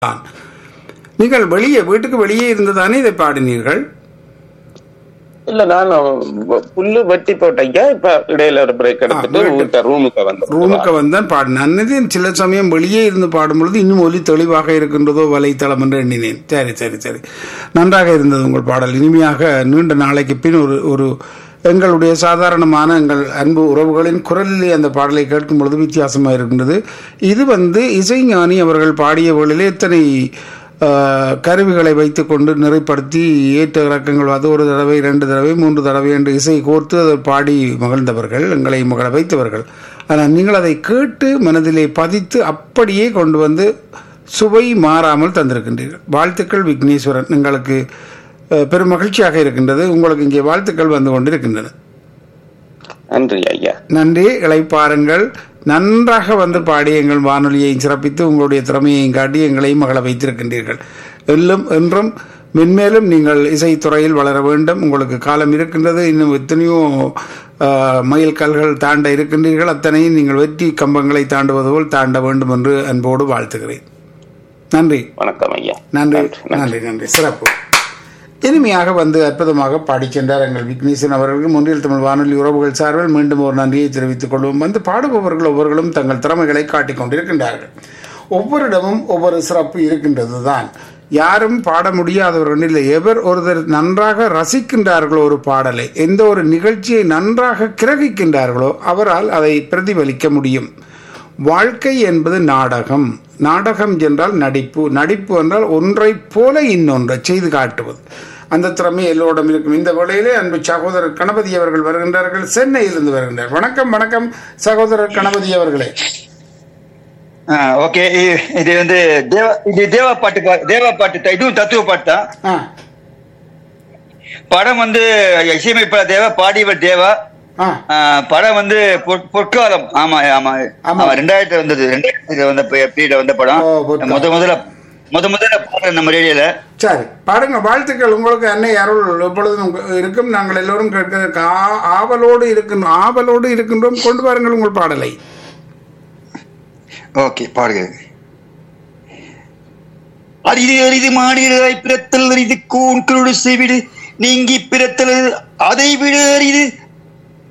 தான் நீங்கள் வெளியே வீட்டுக்கு வெளியே இருந்துதானே இதை பாடினீர்கள் இல்ல நான் புல்லு வெட்டி போட்டேங்க இப்ப இடையில ஒரு பிரேக் எடுத்துட்டு வீட்டு- வீட்டை ரூமுக்கு வந்தேன் ரூமுக்கு வந்தான் பாடினேன் அன்னது சில சமயம் வெளியே இருந்து பாடும்பொழுது இன்னும் ஒலி தெளிவாக இருக்கின்றதோ வலைத்தளம் என்று எண்ணினேன் சரி சரி சரி நன்றாக இருந்தது உங்கள் பாடல் இனிமையாக நீண்ட நாளைக்கு பின் ஒரு ஒரு எங்களுடைய சாதாரணமான எங்கள் அன்பு உறவுகளின் குரலிலே அந்த பாடலை கேட்கும் பொழுது வித்தியாசமாக இருக்கின்றது இது வந்து இசைஞானி அவர்கள் பாடிய வேளையிலே எத்தனை ஆஹ், கருவிகளை வைத்துக்கொண்டு நிறைப்படுத்தி ஏற்ற இறக்கங்கள் அது ஒரு தடவை ரெண்டு தடவை மூன்று தடவை என்று இசை கோர்த்து அதை பாடி மகிழ்ந்தவர்கள் எங்களை மகள வைத்தவர்கள் ஆனால் நீங்கள் அதை கேட்டு மனதிலே பதித்து அப்படியே கொண்டு வந்து சுவை மாறாமல் தந்திருக்கின்றீர்கள் வாழ்த்துக்கள் விக்னேஸ்வரன் எங்களுக்கு அஹ், பெரும் மகிழ்ச்சியாக இருக்கின்றது உங்களுக்கு இங்கே வாழ்த்துக்கள் வந்து கொண்டிருக்கின்றன நன்றி ஐயா நன்றி இளைப்பாருங்கள் நன்றாக வந்து பாடி எங்கள் வானொலியை சிறப்பித்து உங்களுடைய திறமையையும் காட்டி எங்களையும் மகள வைத்திருக்கின்றீர்கள் எல்லும் என்றும் மென்மேலும் நீங்கள் இசைத்துறையில் வளர வேண்டும் உங்களுக்கு காலம் இருக்கின்றது இன்னும் எத்தனையோ ஆஹ், மைல்கல்கள் தாண்ட இருக்கின்றீர்கள் அத்தனையும் நீங்கள் வெற்றி கம்பங்களை தாண்டுவது போல் தாண்ட வேண்டும் என்று அன்போடு வாழ்த்துகிறேன் நன்றி வணக்கம் ஐயா நன்றி நன்றி நன்றி சிறப்பு இனிமையாக வந்து அற்புதமாக பாடிச் சென்றார் எங்கள் விக்னேசன் அவர்களுக்கு முன்னில் தமிழ் வானொலி உறவுகள் சார்பில் மீண்டும் ஒரு நன்றியை தெரிவித்துக் கொள்வோம் வந்து பாடுபவர்கள் ஒவ்வொருவர்களும் தங்கள் திறமைகளை காட்டிக் கொண்டிருக்கின்றார்கள் ஒவ்வொரு இடமும் ஒவ்வொரு சிறப்பு இருக்கின்றது தான் யாரும் பாட முடியாதவர்கள் இல்லை எவர் ஒருத்தர் நன்றாக ரசிக்கின்றார்களோ ஒரு பாடலை எந்த ஒரு நிகழ்ச்சியை நன்றாக கிரகிக்கின்றார்களோ அவரால் அதை பிரதிபலிக்க முடியும் வாழ்க்கை என்பது நாடகம் நாடகம் என்றால் நடிப்பு நடிப்பு என்றால் ஒன்றைப் போல இன்னொன்றை செய்து காட்டுவது அந்த திறமை எல்லோரிடம் இருக்கும் இந்த வேளையிலே அன்பு சகோதரர் கணபதி அவர்கள் வருகின்றார்கள் சென்னையிலிருந்து வருகின்றார் வணக்கம் வணக்கம் சகோதரர் கணபதி அவர்களே ஓகே இது வந்து தேவ இது தேவா பாட்டு பா- தேவா பாட்டு தான். இதுவும் தத்துவ பாட்டு தான் ஆ படம் வந்து இசையமைப்பாளர் தேவா பாடியவர் தேவா ஆ ஆ, படம் வந்து பொற்- பொற்காலம் ஆமா ஆமா ஆமா. ஆமா ரெண்டாயிரத்துல வந்தது ரெண்டாயிரத்துல வந்த பீரியட்ல வந்த படம் ஓ, பொற்காலம். முத முதல்ல முத முதல்ல பாடுறேன் நம்ம ரேடியோல சரி பாருங்க வாழ்த்துக்கள் உங்களுக்கு அன்னை அருள் எப்பொழுதும் இருக்கும் நாங்கள் எல்லோரும் கேட்க ஆவலோடு இருக்கின்றோம் ஆவலோடு இருக்கின்றோம் கொண்டு வாருங்கள் உங்கள் பாடலை ஓகே பாடுங்க அரிது அரிது மாடிடாய் பிறத்தல் அரிது கூன் குருடு செவிடு நீங்கி பிறத்தல் அதை விட அரிது